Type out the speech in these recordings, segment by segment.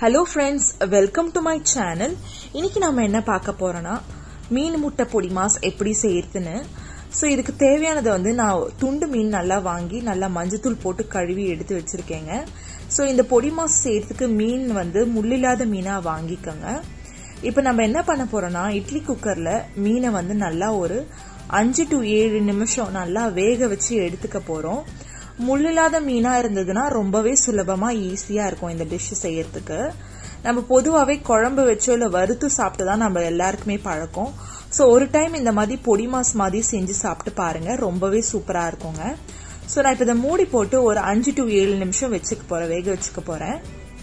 Hello friends welcome to my channel இன்னைக்கு நம்ம என்ன பார்க்க போறோம்னா மீன் முட்டை பொடி மாஸ் எப்படி செய்யறதுன்னு ஸோ இதுக்கு தேவையானதை வந்து நான் துண்டு மீன் நல்லா வாங்கி நல்லா மஞ்சத்தூள் போட்டு கழுவி எடுத்து வச்சிருக்கேங்க ஸோ இந்த பொடி மாஸ் செய்யறதுக்கு மீன் வந்து முள்ளில்லாத மீனாக வாங்கிக்கோங்க இப்போ நம்ம என்ன பண்ண போறோம்னா இட்லி குக்கரில் மீனை வந்து நல்லா ஒரு அஞ்சு டு ஏழு நிமிஷம் நல்லா வேக வச்சு எடுத்துக்க போகிறோம் முள்ளில்லாத மீனாக இருந்ததுன்னா ரொம்பவே சுலபமாக ஈஸியாக இருக்கும் இந்த டிஷ் செய்யறதுக்கு நம்ம பொதுவாகவே குழம்பு வச்சோ இல்லை வறுத்து சாப்பிட்டு தான் நம்ம எல்லாருக்குமே பழக்கம் ஸோ ஒரு டைம் இந்த மாதிரி பொடி மாஸ் மாதிரி செஞ்சு சாப்பிட்டு பாருங்க ரொம்பவே சூப்பராக இருக்குங்க ஸோ நான் இப்போ இதை மூடி போட்டு ஒரு அஞ்சு டு ஏழு நிமிஷம் வச்சுக்க போகிறேன் வேக வச்சுக்க போகிறேன்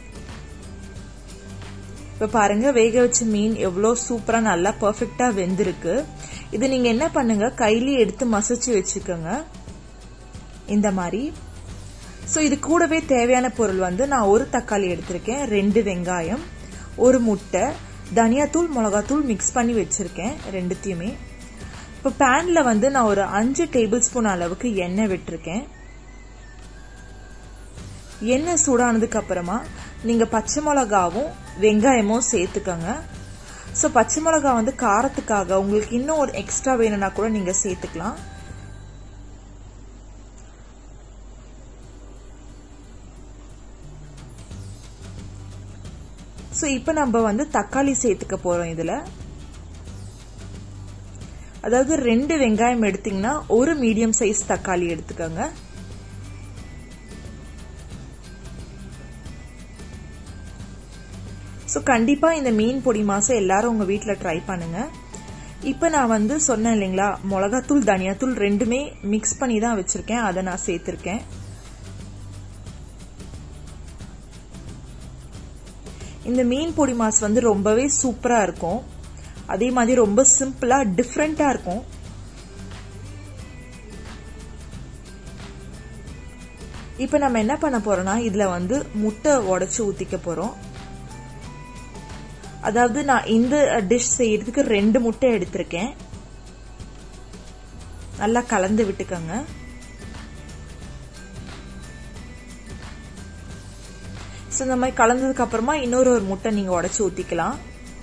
இப்போ பாருங்க வேக வச்ச மீன் எவ்வளோ சூப்பராக நல்லா பர்ஃபெக்டாக வெந்திருக்கு இது நீங்கள் என்ன பண்ணுங்க கையிலேயே எடுத்து மசிச்சு வச்சுக்கோங்க இந்த மாதிரி ஸோ இது கூடவே தேவையான பொருள் வந்து நான் ஒரு தக்காளி எடுத்திருக்கேன் ரெண்டு வெங்காயம் ஒரு முட்டை தனியாத்தூள் மிளகாத்தூள் மிக்ஸ் பண்ணி வச்சிருக்கேன் ரெண்டுத்தையுமே இப்போ பேனில் வந்து நான் ஒரு அஞ்சு டேபிள் ஸ்பூன் அளவுக்கு எண்ணெய் விட்டுருக்கேன் எண்ணெய் சூடானதுக்கு அப்புறமா நீங்கள் பச்சை மிளகாவும் வெங்காயமும் சேர்த்துக்கோங்க ஸோ பச்சை மிளகா வந்து காரத்துக்காக உங்களுக்கு இன்னும் ஒரு எக்ஸ்ட்ரா வேணும்னா கூட நீங்கள் சேர்த்துக்கலாம் ஸோ இப்போ நம்ம வந்து தக்காளி சேர்த்துக்க போகிறோம் இதில் அதாவது ரெண்டு வெங்காயம் எடுத்தீங்கன்னா ஒரு மீடியம் சைஸ் தக்காளி எடுத்துக்கோங்க ஸோ கண்டிப்பாக இந்த மீன் பொடி மாதம் எல்லாரும் உங்கள் வீட்டில் ட்ரை பண்ணுங்க இப்போ நான் வந்து சொன்னேன் இல்லைங்களா மிளகாத்தூள் தனியாத்தூள் ரெண்டுமே மிக்ஸ் பண்ணி தான் வச்சுருக்கேன் அதை நான் சேர்த்துருக்கேன் இந்த மீன் பொடி மாஸ் வந்து ரொம்பவே சூப்பராக இருக்கும் அதே மாதிரி ரொம்ப சிம்பிளாக டிஃப்ரெண்ட்டாக இருக்கும் இப்போ நம்ம என்ன பண்ண போறோம்னா இதில் வந்து முட்டை உடச்சி ஊற்றிக்க போகிறோம் அதாவது நான் இந்த டிஷ் செய்யறதுக்கு ரெண்டு முட்டை எடுத்திருக்கேன் நல்லா கலந்து விட்டுக்கோங்க ஸோ இந்த மாதிரி கலந்ததுக்கு அப்புறமா இன்னொரு ஒரு முட்டை நீங்கள் உடச்சி ஊற்றிக்கலாம்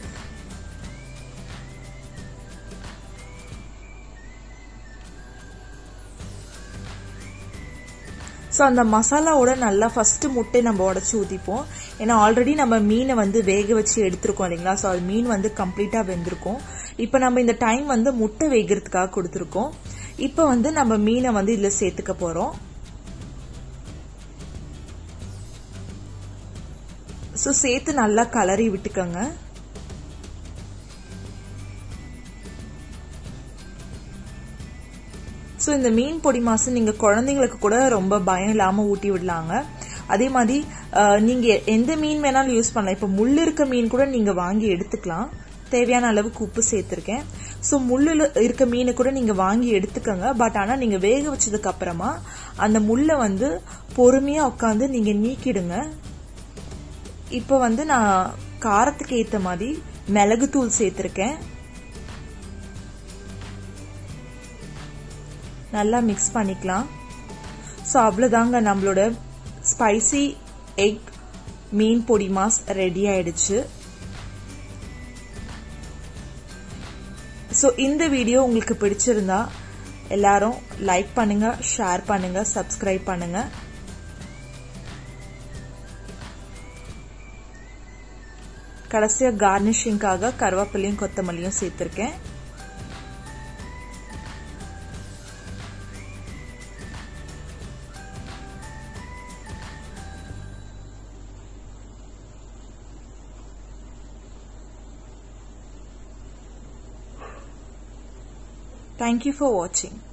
ஸோ அந்த மசாலாவோட நல்லா ஃபர்ஸ்ட் முட்டை நம்ம உடச்சி ஊற்றிப்போம் ஏன்னா ஆல்ரெடி நம்ம மீனை வந்து வேக வச்சு எடுத்திருக்கோம் இல்லைங்களா ஸோ அது மீன் வந்து கம்ப்ளீட்டாக வெந்திருக்கும் இப்போ நம்ம இந்த டைம் வந்து முட்டை வேகிறதுக்காக கொடுத்துருக்கோம் இப்போ வந்து நம்ம மீனை வந்து இதில் சேர்த்துக்க போகிறோம் ஸோ சேர்த்து நல்லா கலரி விட்டுக்கோங்க ஸோ இந்த மீன் பொடி மாசம் நீங்கள் குழந்தைங்களுக்கு கூட ரொம்ப பயம் இல்லாமல் ஊட்டி விடலாங்க அதே மாதிரி நீங்கள் எந்த மீன் வேணாலும் யூஸ் பண்ணலாம் இப்போ முள் இருக்க மீன் கூட நீங்கள் வாங்கி எடுத்துக்கலாம் தேவையான அளவுக்கு உப்பு சேர்த்துருக்கேன் ஸோ முள்ளில் இருக்க மீனை கூட நீங்கள் வாங்கி எடுத்துக்கோங்க பட் ஆனால் நீங்கள் வேக வச்சதுக்கு அப்புறமா அந்த முள்ளை வந்து பொறுமையாக உட்காந்து நீங்கள் நீக்கிடுங்க இப்போ வந்து நான் காரத்துக்கு ஏற்ற மாதிரி மிளகுத்தூள் சேர்த்துருக்கேன் நல்லா மிக்ஸ் பண்ணிக்கலாம் ஸோ அவ்வளோதாங்க நம்மளோட ஸ்பைசி எக் மீன் பொடி மாஸ் ரெடி ஆயிடுச்சு ஸோ இந்த வீடியோ உங்களுக்கு பிடிச்சிருந்தா எல்லாரும் லைக் பண்ணுங்க ஷேர் பண்ணுங்க சப்ஸ்கிரைப் பண்ணுங்க கடைசியாக கார்னிஷிங்காக கருவேப்பிலையும் கொத்தமல்லியும் சேர்த்துருக்கேன் Thank you for watching.